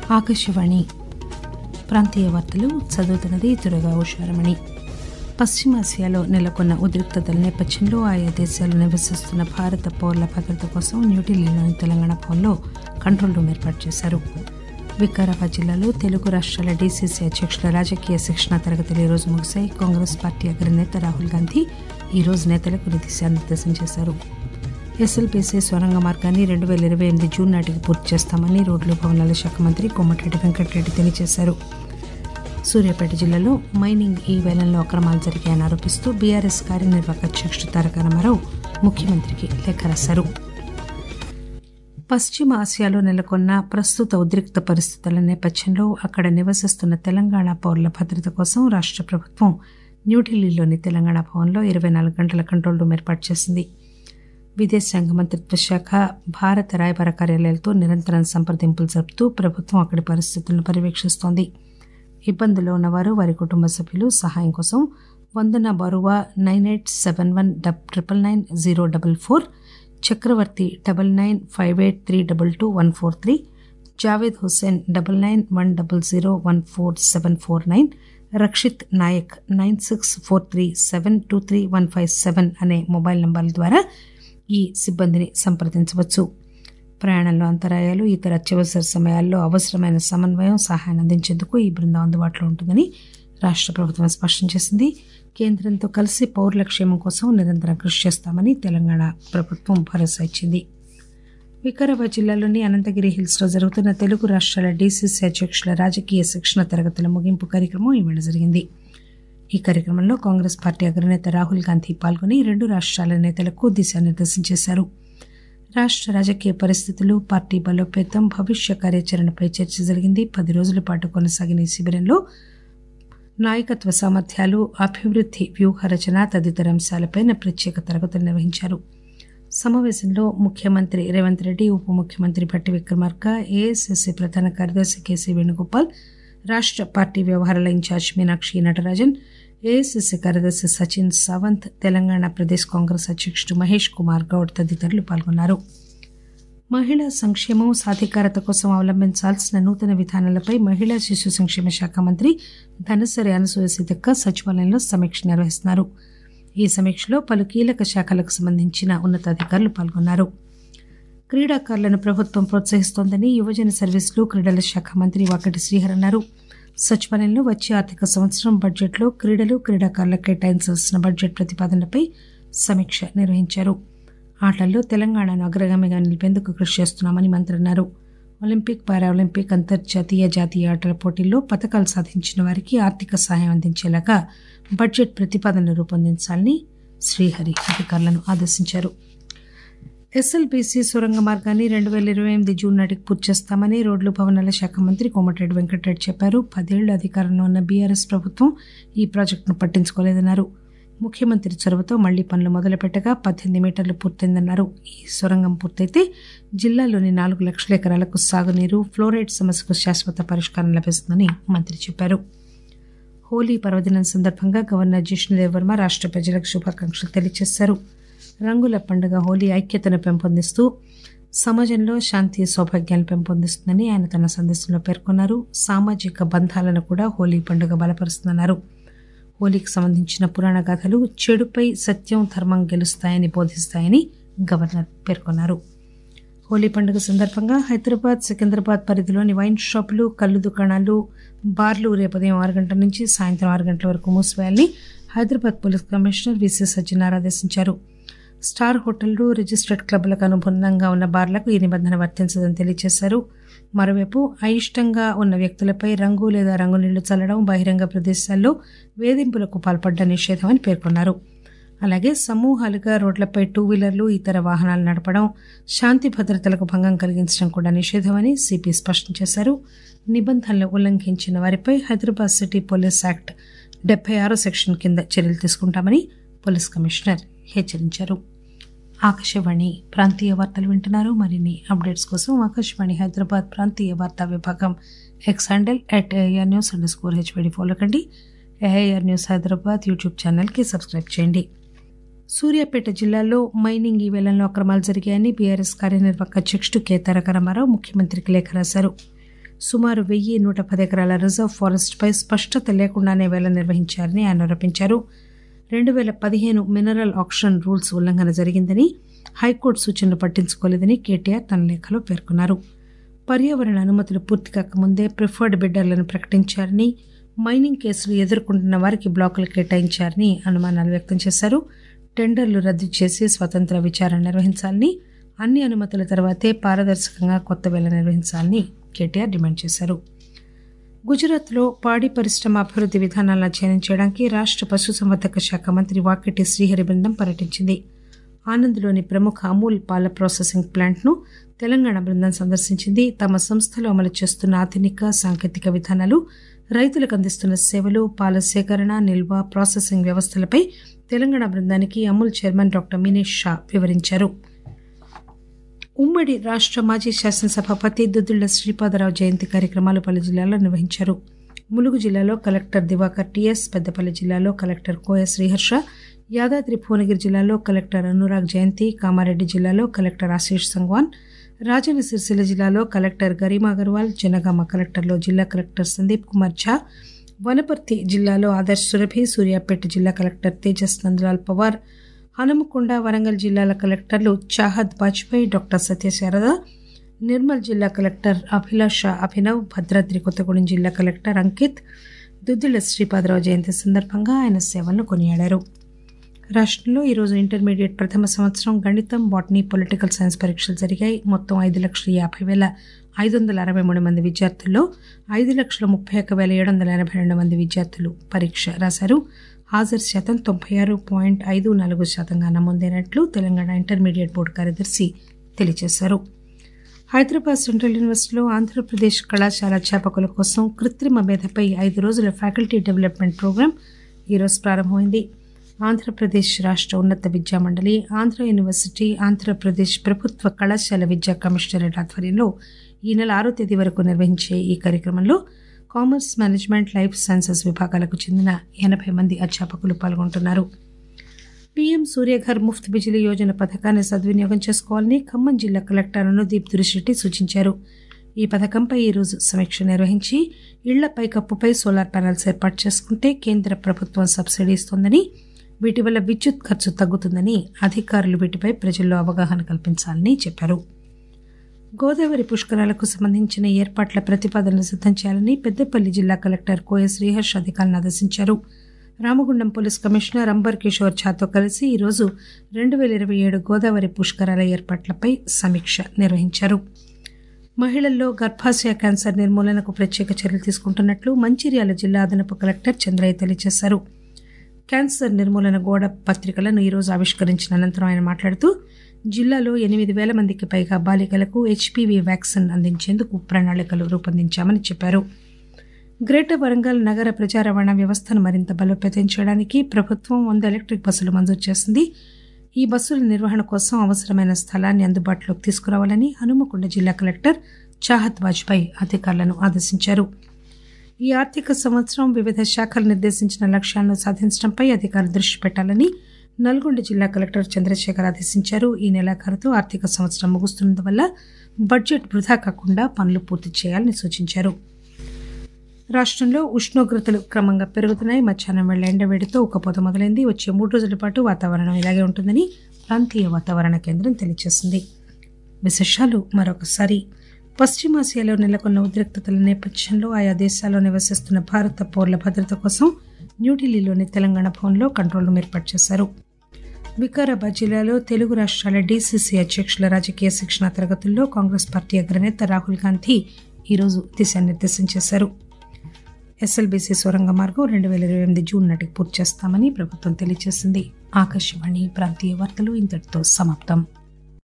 ఆకాశవాణి ప్రాంతీయ వార్తలు చదువుతున్నది తురగా ఉషారమణి పశ్చిమాసియాలో నెలకొన్న ఉద్రిక్తతల నేపథ్యంలో ఆయా దేశాల్లో నివసిస్తున్న భారత పౌరుల భద్రత కోసం న్యూఢిల్లీలోని తెలంగాణ భవన్లో కంట్రోల్ రూమ్ ఏర్పాటు చేశారు వికారాబాద్ జిల్లాలో తెలుగు రాష్ట్రాల డీసీసీ అధ్యక్షుల రాజకీయ శిక్షణ తరగతులు ఈ రోజు ముగిశాయి కాంగ్రెస్ పార్టీ అగ్రనేత రాహుల్ గాంధీ ఈ రోజు నేతలకు దిశానిర్దేశం చేశారు ఎస్ఎల్బీసీ సొరంగ మార్గాన్ని రెండు వేల ఇరవై ఎనిమిది జూన్ నాటికి పూర్తి చేస్తామని రోడ్లు భవనాల శాఖ మంత్రి కోమటిరెడ్డి వెంకటరెడ్డి తెలియజేశారు సూర్యాపేట జిల్లాలో మైనింగ్ ఈ వేలంలో అక్రమాలు జరిగాయని ఆరోపిస్తూ బీఆర్ఎస్ కార్యనిర్వాహక అధ్యక్షుడు తారక రామారావు ముఖ్యమంత్రికి లేఖ రాశారు పశ్చిమ ఆసియాలో నెలకొన్న ప్రస్తుత ఉద్రిక్త పరిస్థితుల నేపథ్యంలో అక్కడ నివసిస్తున్న తెలంగాణ పౌరుల భద్రత కోసం రాష్ట్ర ప్రభుత్వం న్యూఢిల్లీలోని తెలంగాణ భవన్లో ఇరవై నాలుగు గంటల కంట్రోల్ రూమ్ ఏర్పాటు చేసింది విదేశాంగ మంత్రిత్వ శాఖ భారత రాయబార కార్యాలయాలతో నిరంతరం సంప్రదింపులు జరుపుతూ ప్రభుత్వం అక్కడి పరిస్థితులను పర్యవేక్షిస్తోంది ఇబ్బందుల్లో ఉన్నవారు వారి కుటుంబ సభ్యులు సహాయం కోసం Vandana Barua nine eight seven one double triple nine zero double four Chakravarthy double nine five eight three double two one four three Javed Hussain double nine one double zero one four seven four nine Rakshit Nayak nine six four three seven two three one five seven అనే mobile నంబర్ల ద్వారా ఈ సిబ్బందిని సంప్రదించవచ్చు ప్రయాణంలో అంతరాయాలు ఇతర అత్యవసర సమయాల్లో అవసరమైన సమన్వయం సహాయం అందించేందుకు ఈ బృందం అందుబాటులో ఉంటుందని రాష్ట్ర ప్రభుత్వం స్పష్టం చేసింది కేంద్రంతో కలిసి పౌరుల క్షేమం కోసం నిరంతరం కృషి చేస్తామని తెలంగాణ ప్రభుత్వం భరోసా ఇచ్చింది వికారాబాద్ జిల్లాలోని అనంతగిరి హిల్స్ లో జరుగుతున్న తెలుగు రాష్ట్రాల డీసీసీ అధ్యక్షుల రాజకీయ శిక్షణ తరగతుల ముగింపు కార్యక్రమం ఈవేళ జరిగింది ఈ కార్యక్రమంలో కాంగ్రెస్ పార్టీ అగ్రనేత రాహుల్ గాంధీ పాల్గొని రెండు రాష్ట్రాల నేతలకు దిశానిర్దేశం చేశారు రాష్ట్ర రాజకీయ పరిస్థితులు పార్టీ బలోపేతం భవిష్య కార్యాచరణపై చర్చ జరిగింది పది రోజుల పాటు కొనసాగిన ఈ శిబిరంలో నాయకత్వ సామర్థ్యాలు అభివృద్ధి వ్యూహ రచన తదితర అంశాలపై ప్రత్యేక తరగతులు నిర్వహించారు సమావేశంలో ముఖ్యమంత్రి రేవంత్ రెడ్డి ఉప ముఖ్యమంత్రి భట్టి విక్రమార్క ఏఐసిసి ప్రధాన కార్యదర్శి కేసీ వేణుగోపాల్ రాష్ట్ర పార్టీ వ్యవహారాల ఇన్ఛార్జ్ మీనాక్షి నటరాజన్ ఏఐసిసి కార్యదర్శి సచిన్ సావంత్ తెలంగాణ ప్రదేశ్ కాంగ్రెస్ అధ్యక్షుడు మహేష్ కుమార్ గౌడ్ తదితరులు పాల్గొన్నారు మహిళా సంక్షేమం సాధికారత కోసం అవలంబించాల్సిన నూతన విధానాలపై మహిళా శిశు సంక్షేమ శాఖ మంత్రి ధనసరి అనసూయ సీతక్క సచివాలయంలో సమీక్ష నిర్వహిస్తున్నారు ఈ సమీక్షలో పలు కీలక శాఖలకు సంబంధించిన ఉన్నతాధికారులు పాల్గొన్నారు క్రీడాకారులను ప్రభుత్వం ప్రోత్సహిస్తోందని యువజన సర్వీసులు క్రీడల శాఖ మంత్రి వాకటి శ్రీహర్ అన్నారు సచివాలయంలో వచ్చే ఆర్థిక సంవత్సరం బడ్జెట్లో క్రీడలు క్రీడాకారులకు కేటాయించాల్సిన బడ్జెట్ ప్రతిపాదనలపై సమీక్ష నిర్వహించారు ఆటల్లో తెలంగాణను అగ్రగామిగా నిలిపేందుకు కృషి చేస్తున్నామని మంత్రి అన్నారు ఒలింపిక్ పారాలింపిక్ అంతర్జాతీయ జాతీయ ఆటల పోటీల్లో పథకాలు సాధించిన వారికి ఆర్థిక సహాయం అందించేలాగా బడ్జెట్ ప్రతిపాదనలు రూపొందించాలని శ్రీహరి అధికారులను ఆదేశించారు ఎస్ఎల్బీసీ సొరంగ మార్గాన్ని రెండు వేల ఇరవై ఎనిమిది జూన్ నాటికి పూర్తి చేస్తామని రోడ్లు భవనాల శాఖ మంత్రి కోమటిరెడ్డి వెంకటరెడ్డి చెప్పారు పదేళ్లు అధికారంలో ఉన్న బీఆర్ఎస్ ప్రభుత్వం ఈ ప్రాజెక్టును పట్టించుకోలేదన్నారు ముఖ్యమంత్రి చొరవతో మళ్లీ పనులు మొదలుపెట్టగా పద్దెనిమిది మీటర్లు పూర్తయిందన్నారు ఈ సొరంగం పూర్తయితే జిల్లాలోని నాలుగు లక్షల ఎకరాలకు సాగునీరు ఫ్లోరైడ్ సమస్యకు శాశ్వత పరిష్కారం లభిస్తుందని మంత్రి చెప్పారు హోలీ పర్వదినం సందర్భంగా గవర్నర్ జిష్ణుదేవ్ వర్మ రాష్ట్ర ప్రజలకు శుభాకాంక్షలు తెలియజేశారు రంగుల పండుగ హోలీ ఐక్యతను పెంపొందిస్తూ సమాజంలో శాంతి సౌభాగ్యాలను పెంపొందిస్తుందని ఆయన తన సందేశంలో పేర్కొన్నారు సామాజిక బంధాలను కూడా హోలీ పండుగ బలపరుస్తుందన్నారు హోలీకి సంబంధించిన పురాణ గాథలు చెడుపై సత్యం ధర్మం గెలుస్తాయని బోధిస్తాయని గవర్నర్ పేర్కొన్నారు హోలీ పండుగ సందర్భంగా హైదరాబాద్ సికింద్రాబాద్ పరిధిలోని వైన్ షాపులు కళ్ళు దుకాణాలు బార్లు రేపు ఉదయం ఆరు గంటల నుంచి సాయంత్రం ఆరు గంటల వరకు మూసివేయాలని హైదరాబాద్ పోలీస్ కమిషనర్ విసి సజ్జనార్ ఆదేశించారు స్టార్ హోటళ్లు రిజిస్టర్డ్ క్లబ్లకు అనుబంధంగా ఉన్న బార్లకు ఈ నిబంధన వర్తించదని తెలియజేశారు మరోవైపు అయిష్టంగా ఉన్న వ్యక్తులపై రంగు లేదా రంగు నీళ్లు చల్లడం బహిరంగ ప్రదేశాల్లో వేధింపులకు పాల్పడ్డ నిషేధమని పేర్కొన్నారు అలాగే సమూహాలుగా రోడ్లపై టూ వీలర్లు ఇతర వాహనాలు నడపడం శాంతి భద్రతలకు భంగం కలిగించడం కూడా నిషేధమని సిపి స్పష్టం చేశారు నిబంధనలు ఉల్లంఘించిన వారిపై హైదరాబాద్ సిటీ పోలీస్ యాక్ట్ డెబ్బై ఆరో సెక్షన్ కింద చర్యలు తీసుకుంటామని పోలీస్ కమిషనర్ హెచ్చరించారు ఆకాశవాణి ప్రాంతీయ వార్తలు వింటున్నారు మరిన్ని అప్డేట్స్ కోసం ఆకాశవాణి హైదరాబాద్ ప్రాంతీయ వార్తా విభాగం X handle at AR news under HVD follow కండి ఏఐఆర్ న్యూస్ హైదరాబాద్ యూట్యూబ్ ఛానల్కి సబ్స్క్రైబ్ చేయండి సూర్యాపేట జిల్లాలో మైనింగ్ ఈ వేలంలో అక్రమాలు జరిగాయని బీఆర్ఎస్ కార్యనిర్వాహక అధ్యక్షుడు కె తారక రామారావు ముఖ్యమంత్రికి లేఖ రాశారు సుమారు వెయ్యి నూట పది ఎకరాల రిజర్వ్ ఫారెస్ట్పై స్పష్టత లేకుండానే వేల నిర్వహించారని ఆయన ఆరోపించారు రెండు వేల పదిహేను మినరల్ ఆక్షన్ రూల్స్ ఉల్లంఘన జరిగిందని హైకోర్టు సూచనలు పట్టించుకోలేదని కేటీఆర్ తన లేఖలో పేర్కొన్నారు పర్యావరణ అనుమతులు పూర్తి కాకముందే ప్రిఫర్డ్ బిడ్డర్లను ప్రకటించారని మైనింగ్ కేసులు ఎదుర్కొంటున్న వారికి బ్లాకులు కేటాయించారని అనుమానాలు వ్యక్తం చేశారు టెండర్లు రద్దు చేసి స్వతంత్ర విచారణ నిర్వహించాలని అన్ని అనుమతుల తర్వాతే పారదర్శకంగా కొత్త వేల నిర్వహించాలని కేటీఆర్ డిమాండ్ చేశారు గుజరాత్లో పాడి పరిశ్రమ అభివృద్ది విధానాలను అధ్యయనం చేయడానికి రాష్ట పశుసంవర్ధక శాఖ మంత్రి వాకిటి శ్రీహరి బృందం పర్యటించింది ఆనంద్లోని ప్రముఖ అమూల్ పాల ప్రాసెసింగ్ ప్లాంట్ను తెలంగాణ బృందం సందర్శించింది తమ సంస్థలో అమలు చేస్తున్న ఆధునిక సాంకేతిక విధానాలు రైతులకు అందిస్తున్న సేవలు పాల సేకరణ నిల్వ ప్రాసెసింగ్ వ్యవస్థలపై తెలంగాణ బృందానికి అమూల్ చైర్మన్ డాక్టర్ మినేష్ షా వివరించారు ఉమ్మడి రాష్ట మాజీ శాసనసభాపతి దుద్దుళ్ల శ్రీపాదరావు జయంతి కార్యక్రమాలు పలు జిల్లాల్లో నిర్వహించారు ములుగు జిల్లాలో కలెక్టర్ దివాకర్ టిఎస్ పెద్దపల్లి జిల్లాలో కలెక్టర్ కోయ శ్రీహర్ష యాదాద్రి భువనగిరి జిల్లాలో కలెక్టర్ అనురాగ్ జయంతి కామారెడ్డి జిల్లాలో కలెక్టర్ ఆశీష్ సంగ్వాన్ రాజన్న సిరిసిల్ల జిల్లాలో కలెక్టర్ గరిమా అగర్వాల్ జనగామ కలెక్టర్లో జిల్లా కలెక్టర్ సందీప్ కుమార్ ఝా వనపర్తి జిల్లాలో ఆదర్శ్ సురభి సూర్యాపేట జిల్లా కలెక్టర్ తేజస్ నందలాల్ పవార్ హనుమకొండ వరంగల్ జిల్లాల కలెక్టర్లు చాహద్ వాజ్పేయి డాక్టర్ సత్యశారద నిర్మల్ జిల్లా కలెక్టర్ అభిలాష అభినవ్ భద్రాద్రి కొత్తగూడెం జిల్లా కలెక్టర్ అంకిత్ దుద్దిళ్ల శ్రీపాదరావు జయంతి సందర్భంగా ఆయన సేవలను కొనియాడారు రాష్టంలో ఈరోజు ఇంటర్మీడియట్ ప్రథమ సంవత్సరం గణితం బాటనీ పొలిటికల్ సైన్స్ పరీక్షలు జరిగాయి మొత్తం ఐదు లక్షల యాభై వేల ఐదు వందల అరవై మూడు మంది విద్యార్థుల్లో ఐదు లక్షల ముప్పై ఒక్క వేల ఏడు వందల ఎనభై రెండు మంది విద్యార్థులు పరీక్ష రాశారు హాజరు శాతం తొంభై ఆరు పాయింట్ ఐదు నాలుగు శాతంగా నమోదైనట్లు తెలంగాణ ఇంటర్మీడియట్ బోర్డు కార్యదర్శి తెలియజేశారు హైదరాబాద్ సెంట్రల్ యూనివర్సిటీలో ఆంధ్రప్రదేశ్ కళాశాల అధ్యాపకుల కోసం కృత్రిమ మేధపై ఐదు రోజుల ఫ్యాకల్టీ డెవలప్మెంట్ ప్రోగ్రాం ఈరోజు ప్రారంభమైంది ఆంధ్రప్రదేశ్ రాష్ట ఉన్నత విద్యా మండలి ఆంధ్ర యూనివర్సిటీ ఆంధ్రప్రదేశ్ ప్రభుత్వ కళాశాల విద్యా కమిషనరేట్ ఆధ్వర్యంలో ఈ నెల ఆరో తేదీ వరకు నిర్వహించే ఈ కార్యక్రమంలో కామర్స్ మేనేజ్మెంట్ లైఫ్ సైన్సెస్ విభాగాలకు చెందిన ఎనభై మంది అధ్యాపకులు పాల్గొంటున్నారు పీఎం సూర్యఘర్ ముఫ్త్ బిజిలీ యోజన పథకాన్ని సద్వినియోగం చేసుకోవాలని ఖమ్మం జిల్లా కలెక్టర్ అనుదీప్ దురిశెట్టి సూచించారు ఈ పథకంపై ఈరోజు సమీక్ష నిర్వహించి ఇళ్ల పైకప్పుపై సోలార్ ప్యానెల్స్ ఏర్పాటు చేసుకుంటే కేంద్ర ప్రభుత్వం సబ్సిడీ ఇస్తోందని వీటి వల్ల విద్యుత్ ఖర్చు తగ్గుతుందని అధికారులు వీటిపై ప్రజల్లో అవగాహన కల్పించాలని చెప్పారు గోదావరి పుష్కరాలకు సంబంధించిన ఏర్పాట్ల ప్రతిపాదనలు సిద్దం చేయాలని పెద్దపల్లి జిల్లా కలెక్టర్ కోయ శ్రీహర్ష్ అధికారులను ఆదేశించారు రామగుండం పోలీస్ కమిషనర్ అంబర్ కిషోర్ ఝాతో కలిసి ఈరోజు రెండు వేల ఇరవై ఏడు గోదావరి పుష్కరాల ఏర్పాట్లపై సమీక్ష నిర్వహించారు మహిళల్లో గర్భాశయ క్యాన్సర్ నిర్మూలనకు ప్రత్యేక చర్యలు తీసుకుంటున్నట్లు మంచిర్యాల జిల్లా అదనపు కలెక్టర్ చంద్రయ్య తెలియజేశారు క్యాన్సర్ నిర్మూలన గోడ పత్రికలను ఈరోజు ఆవిష్కరించిన అనంతరం ఆయన మాట్లాడుతూ జిల్లాలో ఎనిమిది వేల మందికి పైగా బాలికలకు హెచ్పీవీ వ్యాక్సిన్ అందించేందుకు ప్రణాళికలు రూపొందించామని చెప్పారు గ్రేటర్ వరంగల్ నగర ప్రజా రవాణా వ్యవస్థను మరింత బలోపేతం చేయడానికి ప్రభుత్వం వంద ఎలక్ట్రిక్ బస్సులు మంజూరు చేసింది ఈ బస్సుల నిర్వహణ కోసం అవసరమైన స్థలాన్ని అందుబాటులోకి తీసుకురావాలని హనుమకొండ జిల్లా కలెక్టర్ చాహత్ వాజ్పేయి అధికారులను ఆదేశించారు ఈ ఆర్థిక సంవత్సరం వివిధ శాఖలు నిర్దేశించిన లక్ష్యాలను సాధించడంపై అధికారులు దృష్టి పెట్టాలని నల్గొండ జిల్లా కలెక్టర్ చంద్రశేఖర్ ఆదేశించారు ఈ నెలాఖరుతో ఆర్థిక సంవత్సరం ముగుస్తున్నందువల్ల బడ్జెట్ వృధా కాకుండా పనులు పూర్తి చేయాలని సూచించారు రాష్టంలో ఉష్ణోగ్రతలు క్రమంగా పెరుగుతున్నాయి మధ్యాహ్నం వేళ ఎండవేడితో ఉక్కపోత మొదలైంది వచ్చే మూడు రోజుల పాటు వాతావరణం ఇలాగే ఉంటుందని ప్రాంతీయ వాతావరణ కేంద్రం తెలియజేసింది విశేషాలు మరొకసారి పశ్చిమాసియాలో నెలకొన్న ఉద్రిక్తతల నేపథ్యంలో ఆయా దేశాల్లో నివసిస్తున్న భారత పౌరుల భద్రత కోసం న్యూఢిల్లీలోని తెలంగాణ భవన్లో కంట్రోల్ రూమ్ ఏర్పాటు చేశారు వికారాబాద్ జిల్లాలో తెలుగు రాష్ట్రాల డీసీసీ అధ్యక్షుల రాజకీయ శిక్షణ తరగతుల్లో కాంగ్రెస్ పార్టీ అగ్రనేత రాహుల్ గాంధీ ఈరోజు దిశానిర్దేశం చేశారు ఎస్ఎల్బీసీ సొరంగ మార్గం రెండు వేల ఇరవై ఎనిమిది జూన్ నాటికి పూర్తి చేస్తామని ప్రభుత్వం తెలియజేసింది ఆకాశవాణి ప్రాంతీయ వార్తలు ఇంతటితో సమాప్తం